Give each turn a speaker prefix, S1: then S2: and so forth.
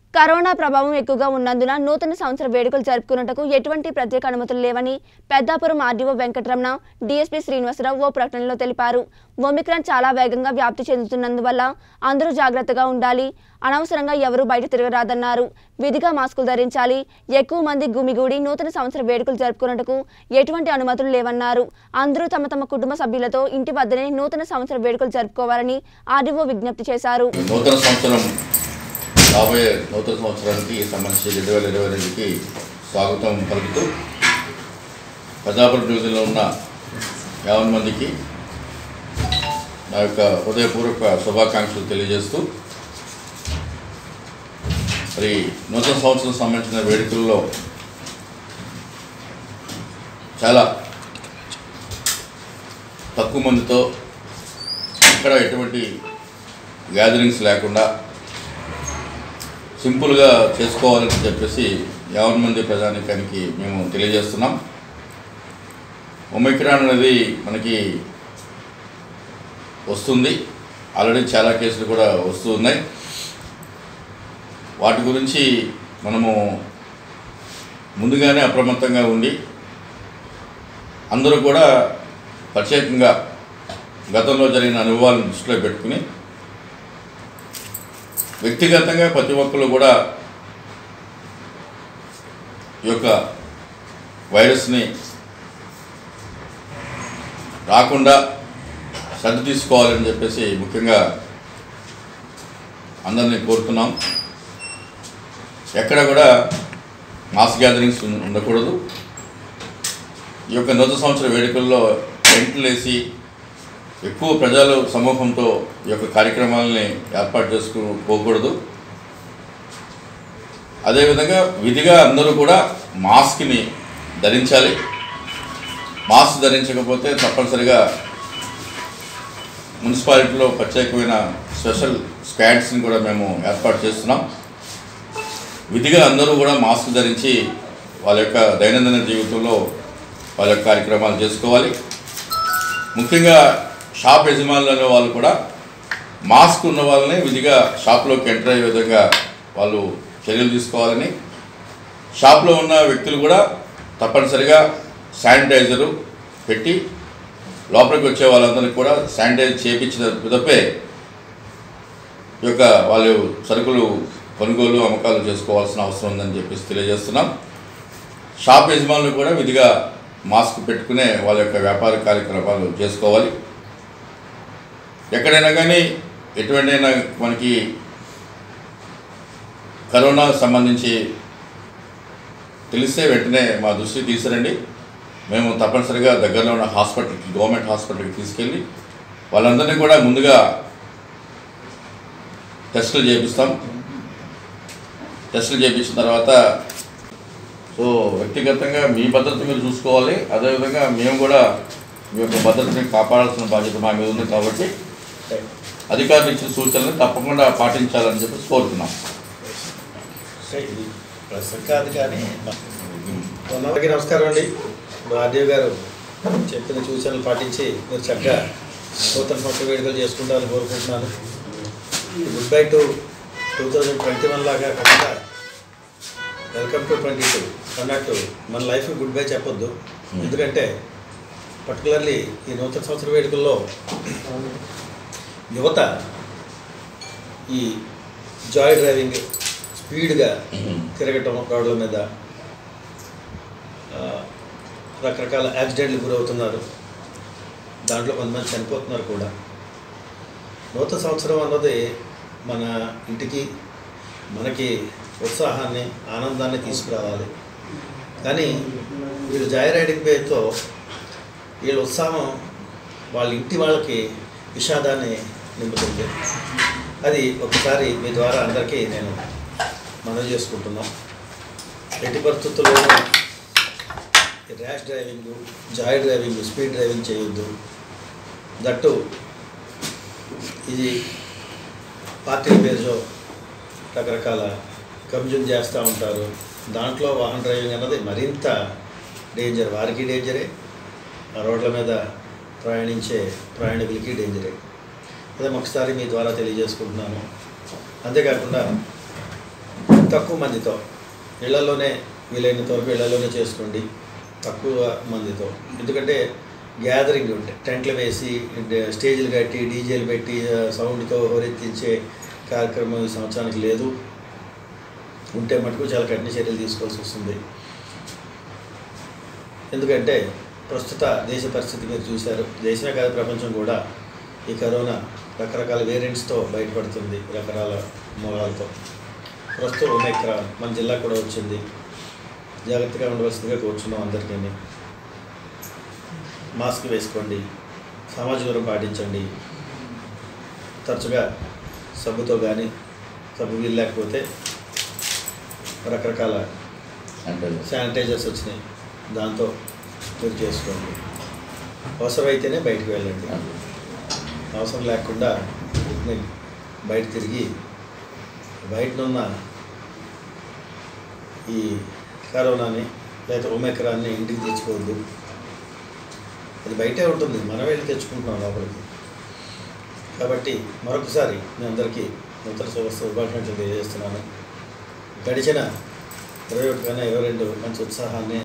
S1: corona ప్రభావం ఎక్కువగా ఉన్నందున నూతన సంవత్సర వేడుకలు జరుపుకున్నట్టుకు ఎటువంటి ప్రత్యేక అనుమతులు లేవని పెద్దాపురం ఆర్డీఓ వెంకటరమణ డీఎస్పీ శ్రీనివాసరావు ఓ ప్రకటనలో తెలిపారు ఒమిక్రాన్ చాలా వేగంగా వ్యాప్తి చెందుతున్నందువల్ల అందరూ జాగ్రత్తగా ఉండాలి అనవసరంగా ఎవరూ బయట తిరగరాదన్నారు విధిగా మాస్కులు ధరించాలి ఎక్కువ మంది గుమిగూడి నూతన సంవత్సర వేడుకలు జరుపుకున్నట్టుకు ఎటువంటి అనుమతులు లేవన్నారు అందరూ తమ తమ కుటుంబ సభ్యులతో ఇంటి వద్దనే నూతన సంవత్సర వేడుకలు జరుపుకోవాలని ఆర్డీఓ విజ్ఞప్తి చేశారు
S2: నూతన సంవత్సరం రాబోయే నూతన సంవత్సరానికి సంబంధించి రెండు వేల ఇరవై రెండుకి స్వాగతం పలుకుతూ ప్రజాపురం డివిజన్లో ఉన్న యాభై మందికి నా యొక్క హృదయపూర్వక శుభాకాంక్షలు తెలియజేస్తూ మరి నూతన సంవత్సరం సంబంధించిన వేడుకల్లో చాలా తక్కువ మందితో ఇక్కడ ఎటువంటి గ్యాదరింగ్స్ లేకుండా సింపుల్గా చేసుకోవాలని చెప్పేసి యావన్ మంది ప్రజానికానికి మేము తెలియజేస్తున్నాం ఒమిక్రాన్ అనేది మనకి వస్తుంది ఆల్రెడీ చాలా కేసులు కూడా వస్తూ ఉన్నాయి వాటి గురించి మనము ముందుగానే అప్రమత్తంగా ఉండి అందరూ కూడా ప్రత్యేకంగా గతంలో జరిగిన అనుభవాలను దృష్టిలో పెట్టుకుని వ్యక్తిగతంగా ప్రతి ఒక్కరు కూడా ఈ యొక్క వైరస్ని రాకుండా శ్రద్ధ తీసుకోవాలని చెప్పేసి ముఖ్యంగా అందరినీ కోరుతున్నాం ఎక్కడ కూడా మాస్ గ్యాదరింగ్స్ ఉం- ఉండకూడదు ఈ యొక్క నూతన సంవత్సర వేడుకల్లో టెంట్లు వేసి ఎక్కువ ప్రజలు సమూహంతో ఈ యొక్క కార్యక్రమాలని ఏర్పాటు చేసుకోకూడదు అదేవిధంగా విధిగా అందరూ కూడా మాస్క్ని ధరించాలి మాస్క్ ధరించకపోతే తప్పనిసరిగా మున్సిపాలిటీలో ప్రత్యేకమైన స్పెషల్ స్క్వాడ్స్ని కూడా మేము ఏర్పాటు చేస్తున్నాం విధిగా అందరూ కూడా మాస్క్ ధరించి వాళ్ళ యొక్క దైనందిన జీవితంలో వాళ్ళ యొక్క కార్యక్రమాలు చేసుకోవాలి ముఖ్యంగా షాప్ యజమానులు అనే వాళ్ళు కూడా మాస్క్ ఉన్న వాళ్ళని విధిగా షాప్లోకి ఎంటర్ అయ్యే విధంగా వాళ్ళు చర్యలు తీసుకోవాలని షాప్లో ఉన్న వ్యక్తులు కూడా తప్పనిసరిగా శానిటైజరు పెట్టి లోపలికి వచ్చే వాళ్ళందరికీ కూడా శానిటైజ్ చేయించిన పిదపే ఈ యొక్క వాళ్ళు సరుకులు కొనుగోలు అమ్మకాలు చేసుకోవాల్సిన అవసరం ఉందని చెప్పేసి తెలియజేస్తున్నాం షాప్ యజమానులు కూడా విధిగా మాస్క్ పెట్టుకునే వాళ్ళ యొక్క వ్యాపార కార్యకలాపాలు చేసుకోవాలి ఎక్కడైనా కానీ ఎటువంటైనా మనకి కరోనా సంబంధించి తెలిస్తే వెంటనే మా దృష్టికి తీసుకురండి మేము తప్పనిసరిగా దగ్గరలో ఉన్న హాస్పిటల్కి గవర్నమెంట్ హాస్పిటల్కి తీసుకెళ్ళి వాళ్ళందరినీ కూడా ముందుగా టెస్టులు చేపిస్తాం టెస్టులు చేయించిన తర్వాత సో వ్యక్తిగతంగా మీ భద్రత మీరు చూసుకోవాలి అదేవిధంగా మేము కూడా మీ యొక్క భద్రతని కాపాడాల్సిన బాధ్యత మా మీద ఉంది కాబట్టి అధికారులు ఇచ్చిన సూచనలు తప్పకుండా పాటించాలని చెప్పి కోరుతున్నాం
S3: అంటే ఇది ప్రస్తుతం కాదు కానీ అందరికీ నమస్కారం అండి మా ఆర్డీఓ గారు చెప్పిన సూచనలు పాటించి మీరు చక్కగా నూతన సంవత్సర వేడుకలు చేసుకుంటారని కోరుకుంటున్నాను goodbye to two thousand twenty one లాగా కాకుండా వెల్కమ్ టు ట్వంటీ టూ అన్నట్టు మన లైఫ్ గుడ్ బై చెప్పొద్దు ఎందుకంటే పర్టికులర్లీ ఈ నూతన సంవత్సర వేడుకల్లో యువత ఈ జాయ్ డ్రైవింగ్ స్పీడ్గా తిరగటం రోడ్ల మీద ఆ, రకరకాల యాక్సిడెంట్లు గురవుతున్నారు దాంట్లో కొంతమంది చనిపోతున్నారు కూడా నూతన సంవత్సరం అన్నది మన ఇంటికి మనకి ఉత్సాహాన్ని ఆనందాన్ని తీసుకురావాలి కానీ వీళ్ళు జాయ్ రైడింగ్ పేరుతో వీళ్ళ ఉత్సాహం వాళ్ళ ఇంటి వాళ్ళకి విషాదాన్ని నింపుతుంది అది ఒకసారి మీ ద్వారా అందరికీ నేను మనవి చేసుకుంటున్నాం ఎట్టి పరిస్థితుల్లోనూ ఈ rash driving joy driving speed driving చేయొద్దు దట్టు ఇది పార్టీ పేరుతో రకరకాల కబ్జం చేస్తూ ఉంటారు దాంట్లో వాహన డ్రైవింగ్ అన్నది మరింత డేంజర్ వారికి డేంజరే ఆ రోడ్ల మీద ప్రయాణించే ప్రయాణికులకి డేంజరే అదే ఒకసారి మీ ద్వారా తెలియజేసుకుంటున్నాను అంతేకాకుండా తక్కువ మందితో ఇళ్లలోనే వీలైనంత వరకు ఇళ్లలోనే చేసుకోండి తక్కువ మందితో ఎందుకంటే గ్యాదరింగ్ ఉంటాయి టెంట్లు వేసి డ- స్టేజ్లు కట్టి డీజేలు పెట్టి ఆ, సౌండ్తో హోరెత్తించే కార్యక్రమం ఈ సంవత్సరానికి లేదు ఉంటే మటుకు చాలా కఠిన చర్యలు తీసుకోవాల్సి వస్తుంది ఎందుకంటే ప్రస్తుత దేశ పరిస్థితి మీరు చూశారు దేశమే కాదు ప్రపంచం కూడా ఈ కరోనా రకరకాల వేరియంట్స్తో బయటపడుతుంది రకరకాల మూలాలతో ప్రస్తుతం ఒమైక్రా మన జిల్లా కూడా వచ్చింది జాగ్రత్తగా ఉండవలసిందిగా కూర్చున్నాం అందరికీ మాస్క్ వేసుకోండి సామాజిక దూరం పాటించండి తరచుగా సబ్బుతో కానీ సబ్బు వీలు లేకపోతే రకరకాల
S2: అంటే
S3: శానిటైజర్స్ వచ్చినాయి దాంతో మీరు చేసుకోండి అవసరమైతేనే బయటికి వెళ్ళండి అవసరం లేకుండా ఊరికనే బయట తిరిగి బయటనున్న ఈ కరోనాని లేదా ఒమెక్రాన్ని ఇంటికి తెచ్చుకోవద్దు అది బయటే ఉంటుంది మనం వెళ్ళి తెచ్చుకుంటున్నాం లోపలికి కాబట్టి మరొకసారి మీ అందరికీ నూతన సంవత్సర శుభాకాంక్షలు తెలియజేస్తున్నాను గడిచిన ఇరవై ఒకటి కన్నా ఇరవై రెండు మంచి ఉత్సాహాన్ని